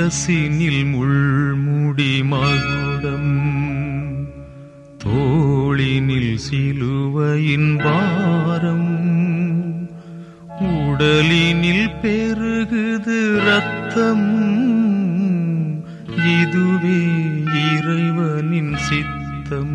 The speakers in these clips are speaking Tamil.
சிரசினில் முள்முடி மகுடம் தோளினில் சிலுவையின் பாரம் உடலினில் பெருகுது ரத்தம் இதுவே இறைவனின் சித்தம்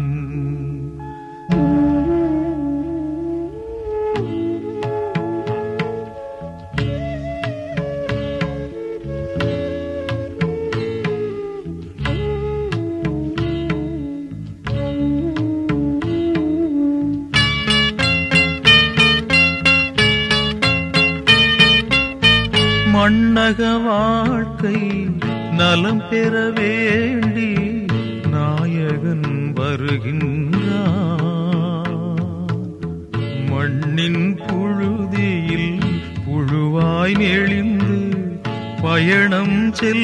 மண்ணக வாழ்க்கை நலம் பெற வேண்டி நாயகன் வருகின்றான் மண்ணின் புழுதியில் புழுவாய் நெளிந்து பயணம்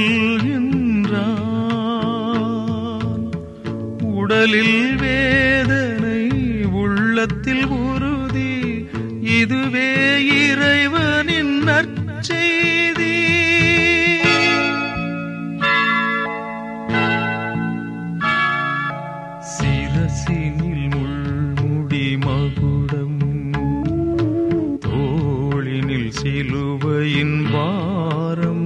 செல்கின்றான் உடலில் வேதனை உள்ளத்தில் உறுதி இதுவே இறைவனின் நற்செய்தி சிரசினில் முள்முடி மகுடம் தோளினில் சிலுவையின் வாரம்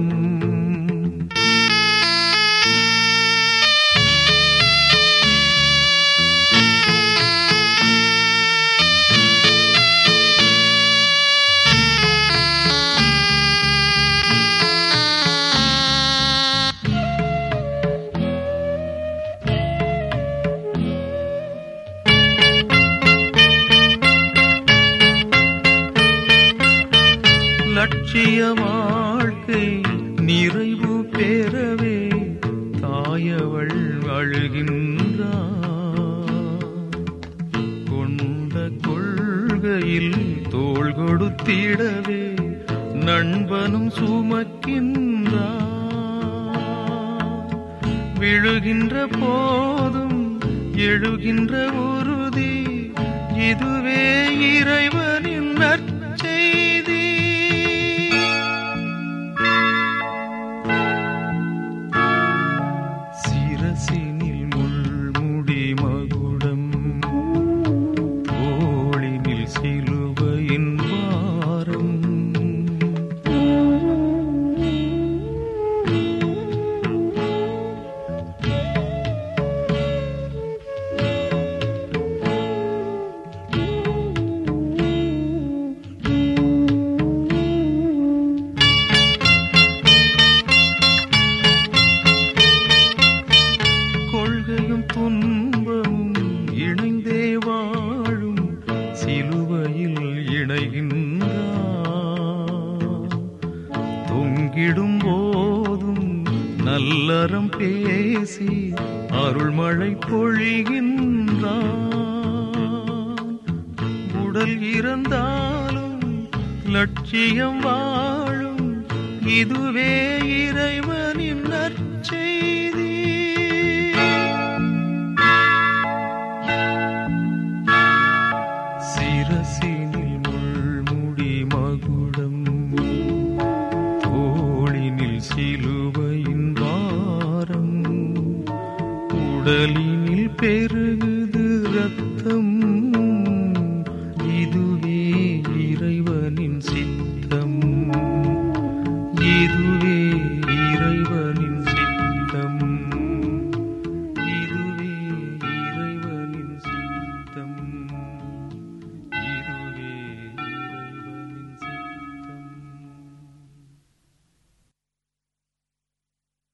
லட்சிய வாழ்க்கை நிறைவு பெறவே தாயவள் அழுகின்றார் கொண்ட கொள்கையில் தோள் கொடுத்திடவே நண்பனும் சுமக்கின்றார் விழுகின்ற போதும் எழுகின்ற உறுதி இதுவே இறைவனின் நற்செய்தி சிரசினில் முள்முடி மகுடம் தோளினில் சிலுவையின் வாரம் கொள்கையும் துன்பமும் இணைந்தே வாழும் சிலுவையில் இணைகின்றார் தொங்கிடும் போதும் நல்லறம் பேசி அருள்மழை பொழிகின்றான் உடல் இறந்தாலும் லட்சியம் வாழும் இதுவே இறைவனின் நற்செய்தி சிரசினில் முள்முடி மகுடம் தோளினில் சிலுவையின் வாரம் உடலினில் பெருகுது ரத்தம் இதுவே இறைவனின் சித்தம்